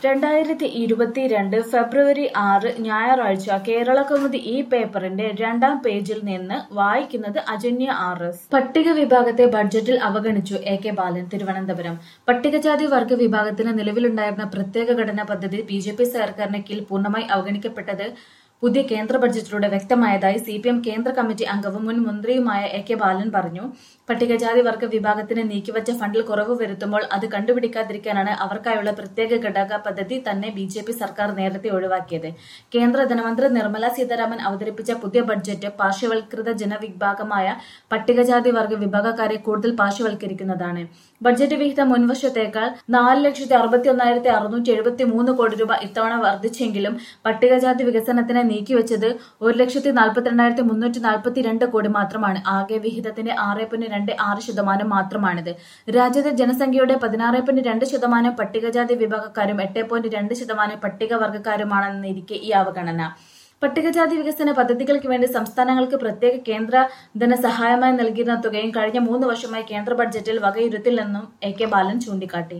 രണ്ടായിരത്തി ഇരുപത്തിരണ്ട് ഫെബ്രുവരി ആറ് ഞായറാഴ്ച കേരളകൗമുദി ഈ പേപ്പറിന്റെ രണ്ടാം പേജിൽ നിന്ന് വായിക്കുന്നത് അജന്യ ആർ എസ് പട്ടിക വിഭാഗത്തെ ബഡ്ജറ്റിൽ അവഗണിച്ചു എ കെ ബാലൻ തിരുവനന്തപുരം പട്ടികജാതി വർഗ വിഭാഗത്തിന് നിലവിലുണ്ടായിരുന്ന പ്രത്യേക ഘടനാ പദ്ധതി ബി ജെ പി സർക്കാരിന് കീഴിൽ പൂർണ്ണമായി അവഗണിക്കപ്പെട്ടത് പുതിയ കേന്ദ്ര ബഡ്ജറ്റിലൂടെ വ്യക്തമായതായി സി പി എം കേന്ദ്ര കമ്മിറ്റി അംഗവും മുൻ മന്ത്രിയുമായ എ കെ ബാലൻ പറഞ്ഞു പട്ടികജാതി വർഗ വിഭാഗത്തിന് നീക്കിവച്ച ഫണ്ടിൽ കുറവ് വരുത്തുമ്പോൾ അത് കണ്ടുപിടിക്കാതിരിക്കാനാണ് അവർക്കായുള്ള പ്രത്യേക ഘടക പദ്ധതി തന്നെ ബി ജെ പി സർക്കാർ നേരത്തെ ഒഴിവാക്കിയത് കേന്ദ്ര ധനമന്ത്രി നിർമ്മല സീതാരാമൻ അവതരിപ്പിച്ച പുതിയ ബഡ്ജറ്റ് പാർശ്വവൽകൃത ജനവിഭാഗമായ പട്ടികജാതി വർഗ വിഭാഗക്കാരെ കൂടുതൽ പാർശ്വവൽക്കരിക്കുന്നതാണ് ബഡ്ജറ്റ് വിഹിതം മുൻവർഷത്തേക്കാൾ നാല് ലക്ഷത്തി അറുപത്തി ഒന്നായിരത്തി അറുന്നൂറ്റി എഴുപത്തി മൂന്ന് കോടി രൂപ ഇത്തവണ വർദ്ധിച്ചെങ്കിലും പട്ടികജാതി വികസനത്തിന് നീക്കിവെച്ചത് ഒരു ലക്ഷത്തി നാൽപ്പത്തിരണ്ടായിരത്തി മുന്നൂറ്റി നാൽപ്പത്തി രണ്ട് കോടി മാത്രമാണ് ആകെ വിഹിതത്തിന്റെ ആറ് പോയിന്റ് രണ്ട് ആറ് ശതമാനം മാത്രമാണിത് രാജ്യത്തെ ജനസംഖ്യയുടെ പതിനാറ് പോയിന്റ് രണ്ട് ശതമാനം പട്ടികജാതി വിഭാഗക്കാരും എട്ട് പോയിന്റ് രണ്ട് ശതമാനം പട്ടികവർഗക്കാരുമാണെന്നിരിക്കെ ഈ അവഗണന പട്ടികജാതി വികസന പദ്ധതികൾക്ക് വേണ്ടി സംസ്ഥാനങ്ങൾക്ക് പ്രത്യേക കേന്ദ്ര ധനസഹായമായി നൽകിയിരുന്ന തുകയും കഴിഞ്ഞ മൂന്ന് വർഷമായി കേന്ദ്ര ബഡ്ജറ്റിൽ വകയിരുത്തില്ലെന്നും എ കെ ബാലൻ ചൂണ്ടിക്കാട്ടി